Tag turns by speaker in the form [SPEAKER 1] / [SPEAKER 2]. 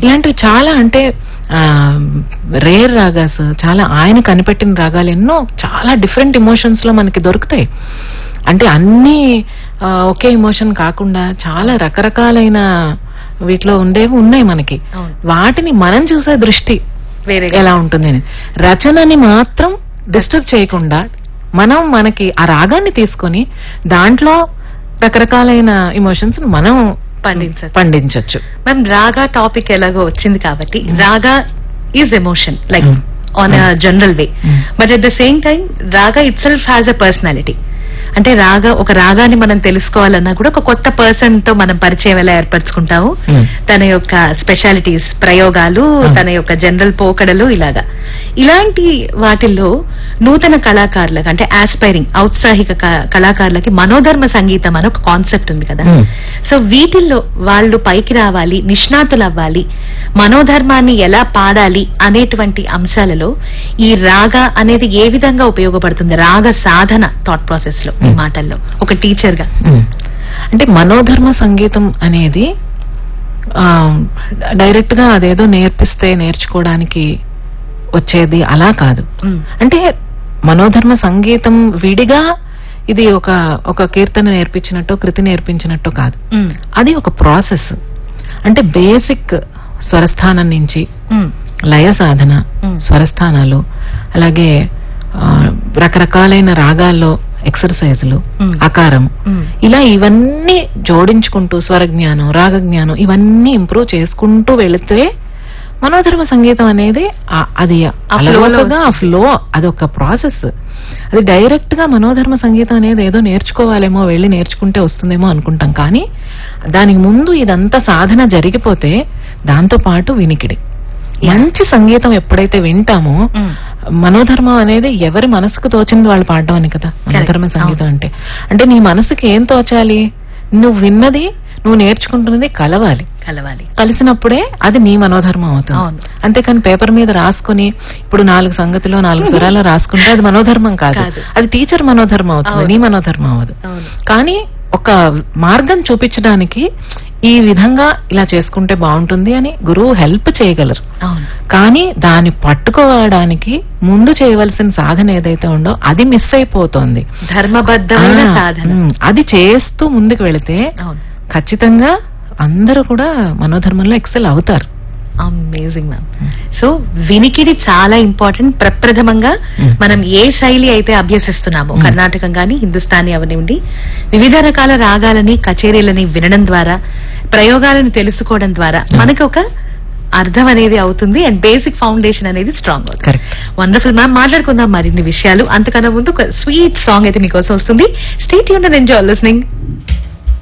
[SPEAKER 1] ఇలాంటివి చాలా అంటే రేర్ రాగాస్ చాలా ఆయన కనిపెట్టిన రాగాలు ఎన్నో చాలా డిఫరెంట్ ఇమోషన్స్ లో మనకి దొరుకుతాయి అంటే అన్ని ఆ, ఒకే ఇమోషన్ కాకుండా చాలా రకరకాలైన వీటిలో ఉండేవి ఉన్నాయి మనకి
[SPEAKER 2] అవును.
[SPEAKER 1] వాటిని మనం చూసే దృష్టి
[SPEAKER 2] వేరే
[SPEAKER 1] ఎలా ఉంటుంది అని రచనని మాత్రం డిస్టర్బ్ చేయకుండా మనం మనకి ఆ రాగాన్ని తీసుకొని దాంట్లో రకరకాలైన ఇమోషన్స్ మనం
[SPEAKER 2] పండించచ్చు.
[SPEAKER 1] పండించవచ్చు
[SPEAKER 2] మ్యామ్ రాగా టాపిక్ ఎలాగో వచ్చింది కాబట్టి raga is emotion like
[SPEAKER 1] Mm.
[SPEAKER 2] On a general way
[SPEAKER 1] Mm.
[SPEAKER 2] But at the same time raga itself has a personality అంటే రాగా ఒక రాగాన్ని మనం తెలుసుకోవాలన్నా కూడా ఒక కొత్త పర్సన్ తో మనం పరిచయం ఎలా ఏర్పరచుకుంటాము
[SPEAKER 1] Mm.
[SPEAKER 2] తన యొక్క స్పెషాలిటీస్ ప్రయోగాలు
[SPEAKER 1] Mm.
[SPEAKER 2] తన యొక్క జనరల్ పోకడలు ఇలాగా ఇలాంటి వాటిల్లో నూతన కళాకారులకు అంటే ఆస్పైరింగ్ ఔత్సాహిక క- కళాకారులకి మనోధర్మ సంగీతం అని ఒక కాన్సెప్ట్ ఉంది కదా
[SPEAKER 1] Mm.
[SPEAKER 2] సో వీటిల్లో వాళ్ళు పైకి రావాలి నిష్ణాతులు అవ్వాలి మనోధర్మాన్ని ఎలా పాడాలి అనేటువంటి అంశాలలో ఈ రాగ అనేది ఏ విధంగా ఉపయోగపడుతుంది రాగ సాధన థాట్ ప్రాసెస్ లో ఈ
[SPEAKER 1] Mm.
[SPEAKER 2] మాటల్లో ఒక టీచర్ గా
[SPEAKER 1] ఉమ్. అంటే మనోధర్మ సంగీతం అనేది డైరెక్ట్ గా అదేదో నేర్పిస్తే నేర్చుకోవడానికి వచ్చేది అలా కాదు
[SPEAKER 2] Mm.
[SPEAKER 1] అంటే మనోధర్మ సంగీతం విడిగా ఇది ఒక ఒక కీర్తన నేర్పించినట్టు కృతి నేర్పించినట్టు కాదు
[SPEAKER 2] Mm.
[SPEAKER 1] అది ఒక ప్రాసెస్ అంటే బేసిక్ స్వరస్థానం నుంచి
[SPEAKER 2] Mm.
[SPEAKER 1] లయ సాధన
[SPEAKER 2] Mm.
[SPEAKER 1] స్వరస్థానాలు అలాగే ఆ, రకరకాలైన రాగాల్లో ఎక్సర్సైజులు
[SPEAKER 2] Mm.
[SPEAKER 1] ఆకారం
[SPEAKER 2] Mm.
[SPEAKER 1] ఇలా ఇవన్నీ జోడించుకుంటూ స్వరజ్ఞానం రాగజ్ఞానం ఇవన్నీ ఇంప్రూవ్ చేసుకుంటూ వెళితే మనోధర్మ సంగీతం అనేది ఆ- అది
[SPEAKER 2] ఆ flow లో
[SPEAKER 1] అలవోకగా ఆ ఫ్లో అదొక ప్రాసెస్ అది డైరెక్ట్ గా మనోధర్మ సంగీతం అనేది ఏదో నేర్చుకోవాలేమో వెళ్ళి నేర్చుకుంటే వస్తుందేమో అనుకుంటాం కానీ దానికి ముందు ఇదంతా సాధన జరిగిపోతే దాంతో పాటు వినికిడి మంచి సంగీతం ఎప్పుడైతే వింటామో
[SPEAKER 2] Mm.
[SPEAKER 1] మనోధర్మం అనేది ఎవరి మనసుకు తోచింది వాళ్ళు పాడడం అని కదా మనోధర్మ
[SPEAKER 2] Correct.
[SPEAKER 1] సంగీతం అంటే అంటే నీ మనసుకి ఏం తోచాలి నువ్వు విన్నది నువ్వు నేర్చుకుంటున్నది కలవాలి
[SPEAKER 2] కలవాలి
[SPEAKER 1] కలిసినప్పుడే అది నీ మనోధర్మం అవుతుంది
[SPEAKER 2] అవును.
[SPEAKER 1] అంతేకాని పేపర్ మీద రాసుకుని ఇప్పుడు నాలుగు సంగతిలో నాలుగు స్వరాలు రాసుకుంటే అది మనోధర్మం కాదు
[SPEAKER 2] కాదు.
[SPEAKER 1] అది టీచర్ మనోధర్మం అవుతుంది
[SPEAKER 2] అవును.
[SPEAKER 1] నీ మనోధర్మం అవదు
[SPEAKER 2] అవును
[SPEAKER 1] కానీ ఒక మార్గం చూపించడానికి ఈ విధంగా ఇలా చేసుకుంటే బాగుంటుంది అని గురువు హెల్ప్ చేయగలరు
[SPEAKER 2] అవును
[SPEAKER 1] కానీ దాన్ని పట్టుకోవడానికి ముందు చేయవలసిన సాధన ఏదైతే ఉందో అది మిస్ అయిపోతోంది
[SPEAKER 2] ధర్మబద్ధమైన
[SPEAKER 1] ఆ,
[SPEAKER 2] సాధన
[SPEAKER 1] ఉమ్, అది చేస్తూ ముందుకు వెళితే
[SPEAKER 2] అవును
[SPEAKER 1] ఖచ్చితంగా అందరూ కూడా మనోధర్మంలో ఎక్సెల్ అవుతారు
[SPEAKER 2] అమేజింగ్ మ్యామ్ సో వినికిడి చాలా ఇంపార్టెంట్ ప్రప్రథమంగా
[SPEAKER 1] Mm.
[SPEAKER 2] మనం ఏ శైలి అయితే అభ్యసిస్తున్నామో
[SPEAKER 1] Mm.
[SPEAKER 2] కర్ణాటకం గాని హిందుస్థానీ అవనివ్వండి వివిధ రకాల రాగాలని కచేరీలని వినడం ద్వారా ప్రయోగాలను తెలుసుకోవడం ద్వారా మనకి ఒక అర్థం అనేది అవుతుంది అండ్ బేసిక్ ఫౌండేషన్ అనేది స్ట్రాంగ్ అవుతుంది
[SPEAKER 1] కరెక్ట్
[SPEAKER 2] వండర్ఫుల్ మ్యామ్ మాట్లాడుకుందాం మరిన్ని విషయాలు అంతకన్నా ముందు ఒక స్వీట్ సాంగ్ అయితే మీకోసం వస్తుంది స్టేట్ యూన్ అండ్ ఎంజాయ్ లిస్నింగ్